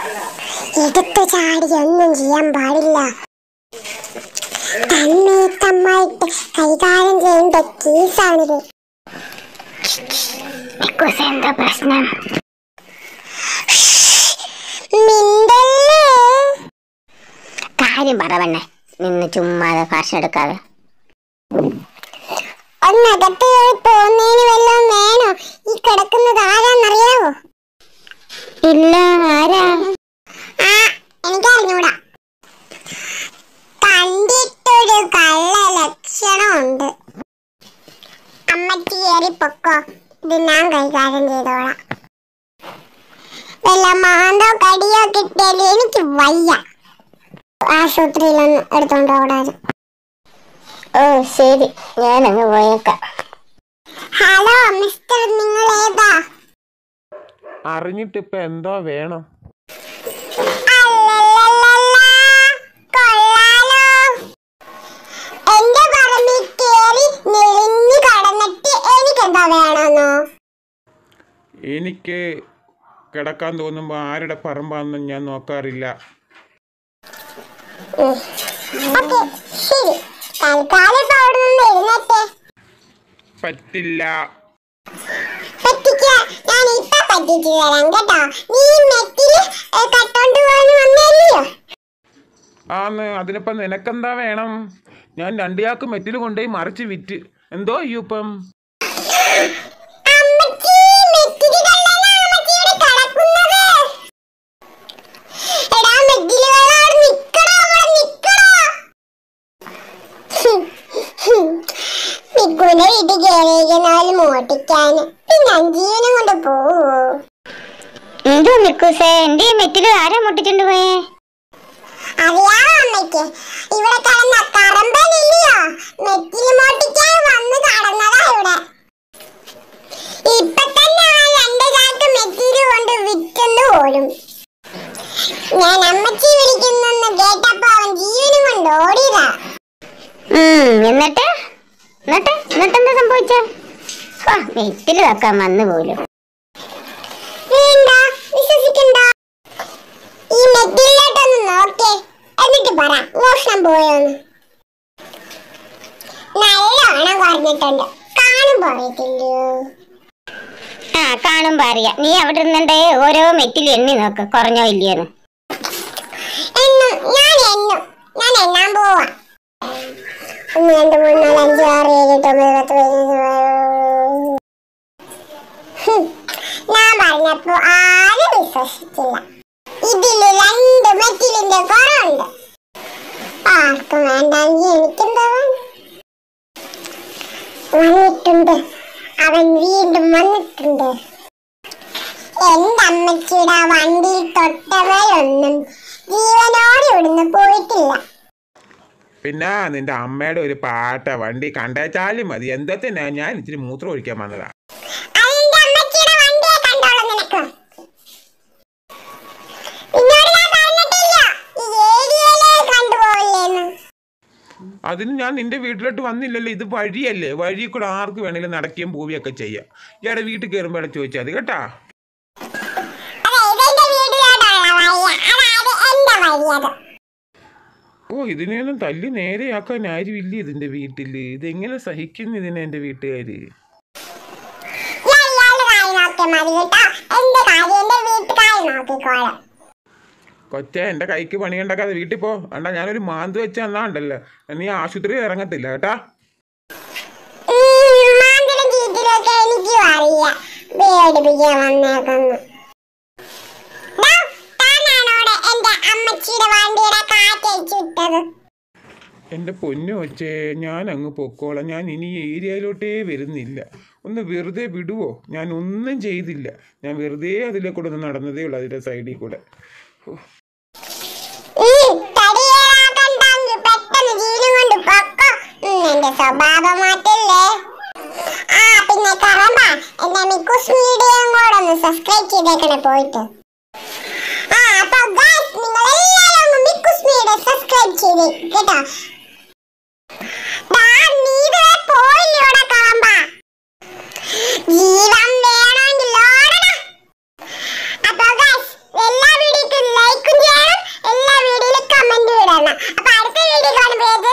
എടുത്തു ചാടി ഒന്നും ചെയ്യാൻ പാടില്ല തന്മയത്തമ്മായിട്ട് കൈകാര്യം ചെയ്യേണ്ട കേസാണിത് എന്താ പ്രശ്നം മിണ്ടല്ലേ കാര്യം പറവണ്ണേ നിന്ന് ചുമ്മാതെ ഭാഷ എടുക്കാതെ ഒന്നകത്ത് കയറി പോകുന്നതിന് വല്ലതും വേണോ ഈ കിടക്കുന്നത് ആരാന്നറിയാവോ ഇല്ല ആരാ ആ എനിക്ക് അറിഞ്ഞൂടാ കണ്ടിട്ടൊരു കള്ള ലക്ഷണമുണ്ട് അമ്മച്ചി കയറി പൊക്കോ ഇത് ഞാൻ കൈകാര്യം ചെയ്തോളാം വല്ല മാന്തോ കടിയോ കിട്ടിയാലും എനിക്ക് വയ്യ ആശുപത്രിയിലൊന്ന് എടുത്തോണ്ട് ഓടാനും ഓ ശരി ഞാനങ്ങ് പോയേക്കാം ഹലോ മിസ്റ്റർ നിങ്ങൾ ഏതാ അറിഞ്ഞിട്ട് ഇപ്പൊ എന്തോ വേണം അല്ലല്ലല്ലല്ല, കൊള്ളാലോ. എന്റെ പറമ്പിൽ കേറി നെളിഞ്ഞു കടന്നിട്ട് എനിക്കെന്താ വേണമെന്നോ എനിക്ക് കിടക്കാൻ തോന്നുമ്പോൾ ആരുടെ പറമ്പാണെന്ന് ഞാൻ നോക്കാറില്ല ഓക്കെ ശരി തൽക്കാലം ഇപ്പൊ അവിടെ നിന്ന് എഴുന്നേറ്റേ പറ്റില്ല പറ്റിക്ക ഞാൻ ഇപ്പൊ പറ്റിച്ചു തരാം കേട്ടോ നീ മെറ്റില് ഏ, കട്ടോണ്ട് പോകാൻ വന്നല്ലയോ ആന്ന് അതിനിപ്പം നിനക്കെന്താ വേണം ഞാൻ രണ്ടിയാക്ക് മെറ്റിൽ കൊണ്ടുപോയി മറിച്ച് വിറ്റ് എന്തോ അയ്യോ ഇപ്പം അമ്മച്ചി മെറ്റില് കള്ളനാ അമ്മച്ചിയുടെ കിടക്കുന്നത് എടാ മെറ്റില് കള്ള അവിടെ നിക്കണോ അവിടെ നിക്കണോ മിക്കുവിന്റെ വീട്ടിൽ കയറിയിരിക്കുന്നവര് മോട്ടിക്കാന് പിന്നെ അഞ്ജീവനം കൊണ്ട് പോവോ എന്തോ നിക്കൂസേ എന്റെ ഈ മെറ്റില് ആരാ മുട്ടിച്ചോണ്ട് പോയേ അറിയാമോ അമ്മയ്ക്ക് ഇവിടെ കിടന്ന കറമ്പനില്ലയോ മെറ്റില് മോട്ടിക്കാൻ വന്ന് കടന്നതാ ഇവിടെ ഇപ്പൊ തന്നെ ആ രണ്ട് ചാക്ക് മെറ്റില് കൊണ്ട് വിറ്റെന്ന് പോലും ഞാൻ അമ്മച്ചി വിളിക്കുന്നെന്ന് കേട്ടപ്പോ അവൻ ജീവനും കൊണ്ട് ഓടിയതാ ഉം, എന്നിട്ട് എന്നിട്ട് എന്നിട്ടെന്താ സംഭവിച്ച മെറ്റില് വെക്കാൻ വന്നു പോലും വേണ്ട വിശ്വസിക്കണ്ട ഈ മെറ്റിലോട്ടൊന്ന് നോക്കേ എന്നിട്ട് പറ മോഷണം പോയോന്ന് നല്ലോണം കുറഞ്ഞിട്ടുണ്ട് കാണുമ്പോ അറിയത്തില്ലയോ ആ കാണുമ്പോ അറിയാം നീ അവിടെ ഇരുന്നുണ്ടേ ഓരോ മെറ്റിൽ എണ്ണി നോക്ക് കുറഞ്ഞോ ഇല്ലയോന്ന് എന്നും ഞാൻ എന്നും ഞാൻ എണ്ണാൻ പോവാ ഒന്ന് രണ്ട് മൂന്ന് നാല് അഞ്ച് ആറ് ഏഴ് എട്ട് ഒമ്പത് പത്ത് പതിനഞ്ച് ഹും, ഞാൻ പറഞ്ഞപ്പോ ആരും വിശ്വസിച്ചില്ല ഇതില് രണ്ട് മെറ്റിലിന്റെ കുറവുണ്ട് ആർക്കും വേണ്ടെങ്കിൽ എനിക്കെന്താ വേണം? വന്നിട്ടുണ്ട് അവൻ വീണ്ടും വന്നിട്ടുണ്ട് എന്റെ അമ്മച്ചിയുടെ ആ വണ്ടിയിൽ തൊട്ടവരൊന്നും ജീവനോടെ ഇവിടുന്ന് പോയിട്ടില്ല പിന്നെ നിന്റെ അമ്മയുടെ ഒരു പാട്ട വണ്ടി കണ്ടേച്ചാലും മതി എന്തത്തിനാ ഞാൻ ഇച്ചിരി മൂത്രം ഒഴിക്കാൻ വന്നതാ അതിന്റെ അമ്മച്ചിയുടെ വണ്ടിയെ കണ്ടോളൂ നിനക്ക് നിന്നോട് ഞാൻ പറഞ്ഞിട്ടില്ല ഈ ഏരിയയിലേ കണ്ടുപോകില്ലേന്ന് അതിന് ഞാൻ നിന്റെ വീട്ടിലോട്ട് വന്നില്ലല്ലോ ഇത് വഴിയല്ലേ വഴി കൂടെ ആർക്ക് വേണേലും നടക്കുകയും പോവുകയൊക്കെ ചെയ്യാം ഇയാടെ വീട്ടിൽ കയറുമ്പോൾ ചോദിച്ചാൽ മതി കേട്ടാ അതെ ഇതെന്റെ വീട്ടിലോട്ടുള്ള വഴിയാ അതായത് എന്റെ വഴി അത് ഓ ഇതിനെയൊന്നും തല്ലി നേരെയാക്കാൻ ആരുമില്ല ഇതിന്റെ വീട്ടിൽ ഇതെങ്ങനെ സഹിക്കുന്നു ഇതിനെ എൻ്റെ വീട്ടുകാര് ഞാൻ ഇയാളുടെ കാര്യം നോക്കിയാൽ മതി കേട്ടോ എന്റെ കാര്യം എന്റെ വീട്ടുകാർ നോക്കിക്കോളാം കൊച്ചേ എൻ്റെ കൈക്ക് പണിയുണ്ടാക്കാതെ വീട്ടിൽ പോ അണ്ടാ ഞാനൊരു മാന്ത് വെച്ച് തന്നാണ്ടല്ലോ നീ ആശുപത്രിയിൽ ഇറങ്ങത്തില്ല കേട്ടാ ഉം, മാന്തലും ചീറ്റിലും ഒക്കെ എനിക്കും അറിയാം പേടിപ്പിക്കാൻ വന്നേക്കുന്നു ദാ, താനാണോടെ എന്റെ അമ്മച്ചിയുടെ വണ്ടിയുടെ കാറ്റഴിച്ചു വിട്ടത് എൻ്റെ പൊന്നു കൊച്ചേ ഞാൻ അങ്ങ് പൊക്കോളാം ഞാൻ ഇനി ഈ ഏരിയയിലോട്ടേ വരുന്നില്ല ഒന്ന് വെറുതെ വിടുവോ ഞാൻ ഒന്നും ചെയ്തില്ല ഞാൻ വെറുതെ അതിലെ കൂടെ ഒന്ന് നടന്നതേ ഉള്ളൂ അതിൻ്റെ സൈഡിൽ കൂടെ ഹോ. ഉം, തടിയേറാക്കണ്ടെങ്കിൽ പെട്ടെന്ന് ജീവനും കൊണ്ട് പൊക്കോ ഉം, എന്റെ സ്വഭാവം മാറ്റില്ലേ ആ പിന്നെ കറമ്പ എന്റെ മിക്കുസ് മീഡിയയും കൂടെ ഒന്ന് സബ്സ്ക്രൈബ് ചെയ്തേക്കണേ പോയിട്ട് ആ അപ്പൊ guys, നിങ്ങൾ എല്ലാവരും ഒന്ന് മിക്കുസ് മീഡിയ സബ്സ്ക്രൈബ് ചെയ്തേ കേട്ടോ ദാ, നീ ഇതുവരെ പോയില്ലോടാ കറമ്പ ജീവൻ വേണമെങ്കിൽ ഓടണം അപ്പൊ guys, എല്ലാ വീഡിയോക്കും പേര്